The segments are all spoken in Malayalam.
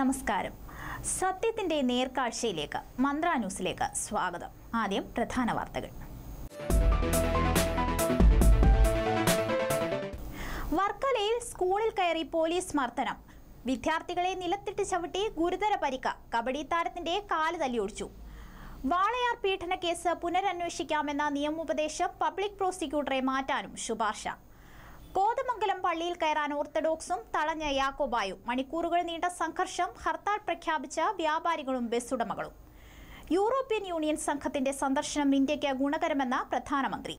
നമസ്കാരം സത്യത്തിന്റെ നേർക്കാഴ്ചയിലേക്ക് മന്ത്ര ന്യൂസിലേക്ക് സ്വാഗതം ആദ്യം പ്രധാന വാർത്തകൾ വർക്കലയിൽ സ്കൂളിൽ കയറി പോലീസ് മർദ്ദനം വിദ്യാർത്ഥികളെ നിലത്തിട്ട് ചവിട്ടി ഗുരുതര പരിക്ക് കബഡി താരത്തിന്റെ കാല് തല്ലിയൊടിച്ചു വാളയാർ പീഡന കേസ് പുനരന്വേഷിക്കാമെന്ന നിയമോപദേശം പബ്ലിക് പ്രോസിക്യൂട്ടറെ മാറ്റാനും ശുപാർശ കോതമംഗലം പള്ളിയിൽ കയറാൻ ഓർത്തഡോക്സും തളഞ്ഞ യാക്കോബായും മണിക്കൂറുകൾ നീണ്ട സംഘർഷം ഹർത്താൽ പ്രഖ്യാപിച്ച വ്യാപാരികളും ബസ്സുടമകളും യൂറോപ്യൻ യൂണിയൻ സംഘത്തിന്റെ സന്ദർശനം ഇന്ത്യയ്ക്ക് ഗുണകരമെന്ന പ്രധാനമന്ത്രി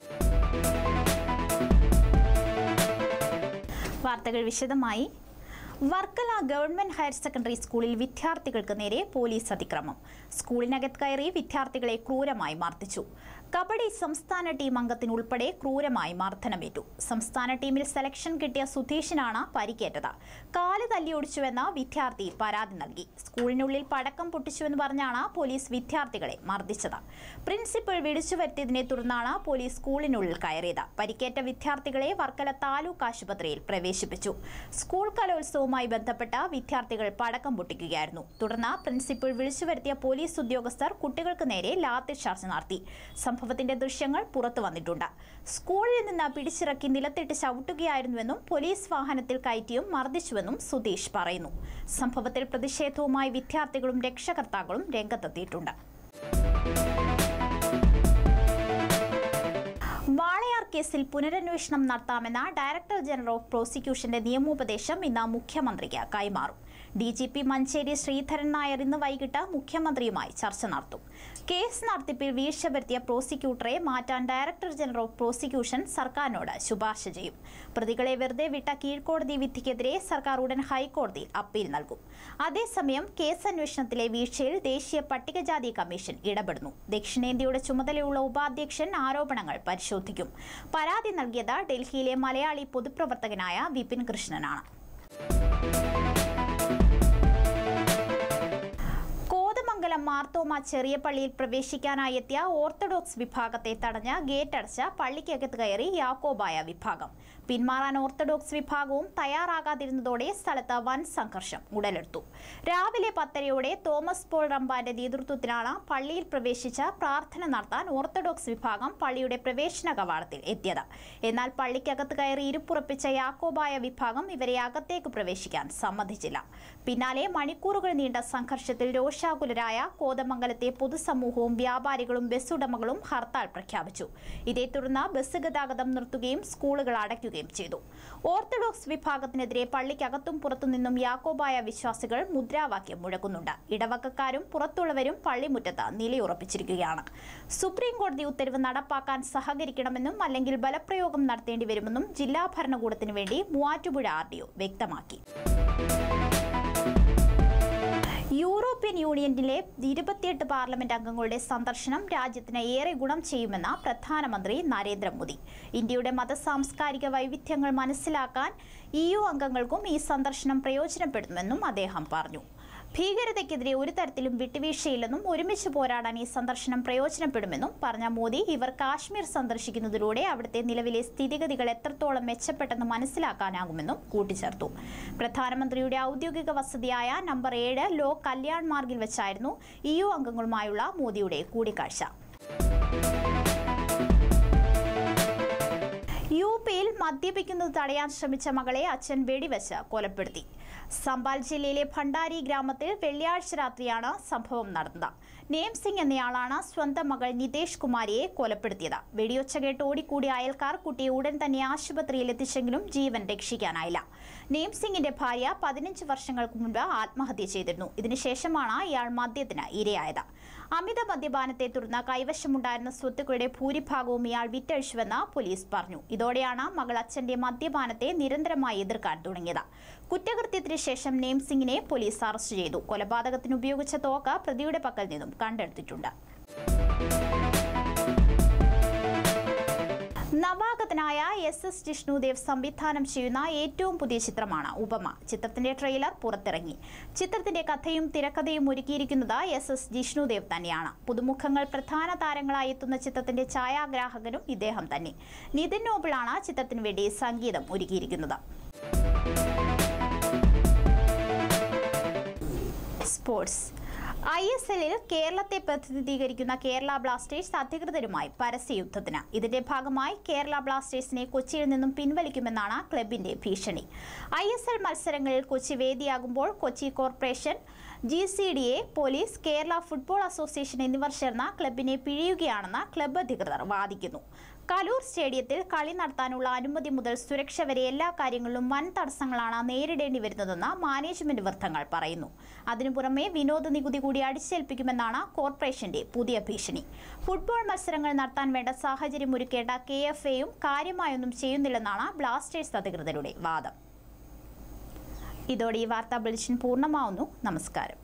വാർത്തകൾ വിശദമായി വർക്കല ഗവൺമെന്റ് ഹയർ സെക്കൻഡറി സ്കൂളിൽ വിദ്യാർത്ഥികൾക്ക് നേരെ പോലീസ് അതിക്രമം സ്കൂളിനകത്ത് കയറി വിദ്യാർത്ഥികളെ ക്രൂരമായി മർദ്ദിച്ചു കബഡി സംസ്ഥാന ടീം അംഗത്തിന് ഉൾപ്പെടെ ക്രൂരമായി മർദ്ദനമേറ്റു സംസ്ഥാന ടീമിൽ സെലക്ഷൻ കിട്ടിയ സുധീഷിനാണ് പരിക്കേറ്റത് കാല് തല്ലിയൊടിച്ചുവെന്ന വിദ്യാർത്ഥി പരാതി നൽകി സ്കൂളിനുള്ളിൽ പടക്കം പൊട്ടിച്ചുവെന്ന് പറഞ്ഞാണ് പോലീസ് വിദ്യാർത്ഥികളെ മർദ്ദിച്ചത് പ്രിൻസിപ്പൽ വിളിച്ചു വരുത്തിയതിനെ തുടർന്നാണ് പോലീസ് സ്കൂളിനുള്ളിൽ കയറിയത് പരിക്കേറ്റ വിദ്യാർത്ഥികളെ വർക്കല താലൂക്ക് ആശുപത്രിയിൽ പ്രവേശിപ്പിച്ചു സ്കൂൾ കലോത്സവവുമായി ബന്ധപ്പെട്ട വിദ്യാർത്ഥികൾ പടക്കം പൊട്ടിക്കുകയായിരുന്നു തുടർന്ന് പ്രിൻസിപ്പൽ വിളിച്ചു വരുത്തിയ പോലീസ് ഉദ്യോഗസ്ഥർ കുട്ടികൾക്ക് നേരെ ലാത്തി ചാർജ് നടത്തി സംഭവത്തിന്റെ ദൃശ്യങ്ങൾ പുറത്തു വന്നിട്ടുണ്ട് സ്കൂളിൽ നിന്ന് പിടിച്ചിറക്കി നിലത്തിട്ട് ചവിട്ടുകയായിരുന്നുവെന്നും പോലീസ് വാഹനത്തിൽ കയറ്റിയും മർദ്ദിച്ചുവെന്നും സുധീഷ് പറയുന്നു സംഭവത്തിൽ പ്രതിഷേധവുമായി വിദ്യാർത്ഥികളും രക്ഷകർത്താക്കളും രംഗത്തെത്തിയിട്ടുണ്ട് വാളയാർ കേസിൽ പുനരന്വേഷണം നടത്താമെന്ന ഡയറക്ടർ ജനറൽ ഓഫ് പ്രോസിക്യൂഷന്റെ നിയമോപദേശം ഇന്ന് മുഖ്യമന്ത്രിക്ക് കൈമാറും D G P Manjeri Sreedharan Nair ഇന്ന് വൈകിട്ട് മുഖ്യമന്ത്രിയുമായി ചർച്ച നടത്തും കേസ് നടത്തിപ്പിൽ വീഴ്ച വരുത്തിയ പ്രോസിക്യൂട്ടറെ മാറ്റാൻ ഡയറക്ടർ ജനറൽ ഓഫ് പ്രോസിക്യൂഷൻ സർക്കാരിനോട് ശുപാർശ ചെയ്യും പ്രതികളെ വെറുതെ വിട്ട കീഴ്ക്കോടതി വിധിക്കെതിരെ സർക്കാർ ഉടൻ ഹൈക്കോടതിയിൽ അപ്പീൽ നൽകും അതേസമയം കേസ് അന്വേഷണത്തിലെ വീഴ്ചയിൽ ദേശീയ പട്ടികജാതി കമ്മീഷൻ ഇടപെടുന്നു ദക്ഷിണേന്ത്യയുടെ ചുമതലയുള്ള ഉപാധ്യക്ഷൻ ആരോപണങ്ങൾ പരിശോധിക്കും പരാതി നൽകിയത് ഡൽഹിയിലെ മലയാളി പൊതുപ്രവർത്തകനായ വിപിൻ കൃഷ്ണനാണ് കോതമംഗലം മാർത്തോമ ചെറിയ പള്ളിയിൽ പ്രവേശിക്കാനായി എത്തിയ ഓർത്തഡോക്സ് വിഭാഗത്തെ തടഞ്ഞ് ഗേറ്റടച്ച പള്ളിക്കകത്ത് കയറി യാക്കോബായ വിഭാഗം പിന്മാറാൻ ഓർത്തഡോക്സ് വിഭാഗവും തയ്യാറാകാതിരുന്നതോടെ സ്ഥലത്ത് വൻ സംഘർഷം ഉടലെടുത്തു രാവിലെ പത്തരയോടെ തോമസ് പോൾ റമ്പാന്റെ നേതൃത്വത്തിലാണ് പള്ളിയിൽ പ്രവേശിച്ച പ്രാർത്ഥന നടത്താൻ ഓർത്തഡോക്സ് വിഭാഗം പള്ളിയുടെ പ്രവേശന കവാടത്തിൽ എത്തിയത് എന്നാൽ പള്ളിക്കകത്ത് കയറി ഇരുപ്പുറപ്പിച്ച യാക്കോബായ വിഭാഗം ഇവരെ അകത്തേക്ക് പ്രവേശിക്കാൻ സമ്മതിച്ചില്ല പിന്നാലെ മണിക്കൂറുകൾ നീണ്ട സംഘർഷത്തിൽ രോഷാകുലരായ കോതമംഗലത്തെ പൊതുസമൂഹവും വ്യാപാരികളും ബസ്സുടമകളും ഹർത്താൽ പ്രഖ്യാപിച്ചു ഇതേ തുടർന്ന് ബസ് ഗതാഗതം നിർത്തുകയും സ്കൂളുകൾ അടയ്ക്കുകയും ചെയ്തു ഓർത്തഡോക്സ് വിഭാഗത്തിനെതിരെ പള്ളിക്കകത്തും പുറത്തുനിന്നും യാക്കോബായ വിശ്വാസികൾ മുദ്രാവാക്യം മുഴക്കുന്നുണ്ട് ഇടവകക്കാരും പുറത്തുള്ളവരും പള്ളിമുറ്റത്ത് നിലയുറപ്പിച്ചിരിക്കുകയാണ് സുപ്രീം കോടതി ഉത്തരവ് നടപ്പാക്കാൻ സഹകരിക്കണമെന്നും അല്ലെങ്കിൽ ബലപ്രയോഗം നടത്തേണ്ടി വരുമെന്നും ജില്ലാ ഭരണകൂടത്തിനു വേണ്ടി മൂവാറ്റുപുഴ ആർ ഡി ഒ വ്യക്തമാക്കി യൂറോപ്യൻ യൂണിയനിലെ ഇരുപത്തിയെട്ട് പാർലമെന്റ് അംഗങ്ങളുടെ സന്ദർശനം രാജ്യത്തിന് ഏറെ ഗുണം ചെയ്യുമെന്ന് പ്രധാനമന്ത്രി നരേന്ദ്രമോദി ഇന്ത്യയുടെ മത സാംസ്കാരിക വൈവിധ്യങ്ങൾ മനസ്സിലാക്കാൻ ഇ യു അംഗങ്ങൾക്കും ഈ സന്ദർശനം പ്രയോജനപ്പെടുമെന്നും അദ്ദേഹം പറഞ്ഞു ഭീകരതയ്ക്കെതിരെ ഒരു തരത്തിലും വിട്ടുവീഴ്ചയില്ലെന്നും ഒരുമിച്ച് പോരാടാൻ ഈ സന്ദർശനം പ്രയോജനപ്പെടുമെന്നും പറഞ്ഞ മോദി ഇവർ കാശ്മീർ സന്ദർശിക്കുന്നതിലൂടെ അവിടുത്തെ നിലവിലെ സ്ഥിതിഗതികൾ എത്രത്തോളം മെച്ചപ്പെട്ടെന്ന് മനസ്സിലാക്കാനാകുമെന്നും കൂട്ടിച്ചേർത്തു പ്രധാനമന്ത്രിയുടെ ഔദ്യോഗിക വസതിയായ നമ്പർ ഏഴ് ലോ കല്യാൺ മാർഗിൽ വെച്ചായിരുന്നു ഇ യു അംഗങ്ങളുമായുള്ള മോദിയുടെ കൂടിക്കാഴ്ച യു പിയിൽ മദ്യപിക്കുന്നത് തടയാൻ ശ്രമിച്ച മകളെ അച്ഛൻ വെടിവെച്ച് കൊലപ്പെടുത്തി സമ്പാൽ ജില്ലയിലെ ഭണ്ഡാരി ഗ്രാമത്തിൽ വെള്ളിയാഴ്ച രാത്രിയാണ് സംഭവം നടന്നത് നേം സിംഗ് എന്നയാളാണ് സ്വന്തം മകൾ നിതേഷ് കുമാരിയെ കൊലപ്പെടുത്തിയത് വെടിയൊച്ച കേട്ട് ഓടിക്കൂടിയ അയൽക്കാർ കുട്ടിയെ ഉടൻ തന്നെ ആശുപത്രിയിൽ എത്തിച്ചെങ്കിലും ജീവൻ രക്ഷിക്കാനായില്ല നേം സിംഗിന്റെ ഭാര്യ പതിനഞ്ച് വർഷങ്ങൾക്ക് മുൻപ് ആത്മഹത്യ ചെയ്തിരുന്നു ഇതിനുശേഷമാണ് ഇയാൾ മദ്യത്തിന് ഇരയായത് അമിത മദ്യപാനത്തെ തുടർന്ന് കൈവശമുണ്ടായിരുന്ന സ്വത്തുക്കളുടെ ഭൂരിഭാഗവും ഇയാൾ വിറ്റഴിച്ചുവെന്ന് പോലീസ് പറഞ്ഞു ഇതോടെയാണ് മകൾ അച്ഛന്റെ മദ്യപാനത്തെ നിരന്തരമായി എതിർക്കാൻ തുടങ്ങിയത് കുറ്റകൃത്യത്തിന് ശേഷം നെയിം സിംഗിനെ പോലീസ് അറസ്റ്റ് ചെയ്തു കൊലപാതകത്തിന് ഉപയോഗിച്ച തോക്ക് പ്രതിയുടെ പക്കൽ നിന്നും കണ്ടെടുത്തിട്ടുണ്ട് നവാഗതനായ എസ് എസ് ജിഷ്ണുദേവ് സംവിധാനം ചെയ്യുന്ന ഏറ്റവും പുതിയ ചിത്രമാണ് ഉപമ ചിത്രത്തിന്റെ ട്രെയിലർ പുറത്തിറങ്ങി ചിത്രത്തിന്റെ കഥയും തിരക്കഥയും ഒരുക്കിയിരിക്കുന്നത് എസ് എസ് ജിഷ്ണുദേവ് തന്നെയാണ് പുതുമുഖങ്ങൾ പ്രധാന താരങ്ങളായി എത്തുന്ന ചിത്രത്തിന്റെ ഛായാഗ്രാഹകനും ഇദ്ദേഹം തന്നെ നിതിൻ നോബിളാണ് ചിത്രത്തിനു വേണ്ടി സംഗീതം ഒരുക്കിയിരിക്കുന്നത് സ്പോർട്സ് ഐ എസ് എല്ലിൽ കേരളത്തെ പ്രതിനിധീകരിക്കുന്ന കേരള ബ്ലാസ്റ്റേഴ്സ് അധികൃതരുമായി പരസ്യയുദ്ധത്തിന് ഇതിന്റെ ഭാഗമായി കേരള ബ്ലാസ്റ്റേഴ്സിനെ കൊച്ചിയിൽ നിന്നും പിൻവലിക്കുമെന്നാണ് ക്ലബിന്റെ ഭീഷണി ഐ എസ് എൽ മത്സരങ്ങളിൽ കൊച്ചി വേദിയാകുമ്പോൾ Kochi corporation G C D A police Kerala football association എന്നിവർ ചേർന്ന് ക്ലബിനെ പിഴിയുകയാണെന്ന് ക്ലബ്ബ് അധികൃതർ വാദിക്കുന്നു കലൂർ സ്റ്റേഡിയത്തിൽ കളി നടത്താനുള്ള അനുമതി മുതൽ സുരക്ഷ വരെ എല്ലാ കാര്യങ്ങളിലും വൻ തടസ്സങ്ങളാണ് നേരിടേണ്ടി വരുന്നതെന്ന് മാനേജ്മെന്റ് വൃത്തങ്ങൾ പറയുന്നു അതിനു പുറമെ വിനോദ നികുതി കൂടി അടിച്ചേൽപ്പിക്കുമെന്നാണ് കോർപ്പറേഷന്റെ പുതിയ ഭീഷണി ഫുട്ബോൾ മത്സരങ്ങൾ നടത്താൻ വേണ്ട സാഹചര്യം ഒരുക്കേണ്ട കെ എഫ് എയും കാര്യമായൊന്നും ചെയ്യുന്നില്ലെന്നാണ് ബ്ലാസ്റ്റേഴ്സ് അധികൃതരുടെ വാദം ഇതോടെ ഈ വാർത്താ ബുള്ളറ്റിൻ പൂർണ്ണമാവുന്നു നമസ്കാരം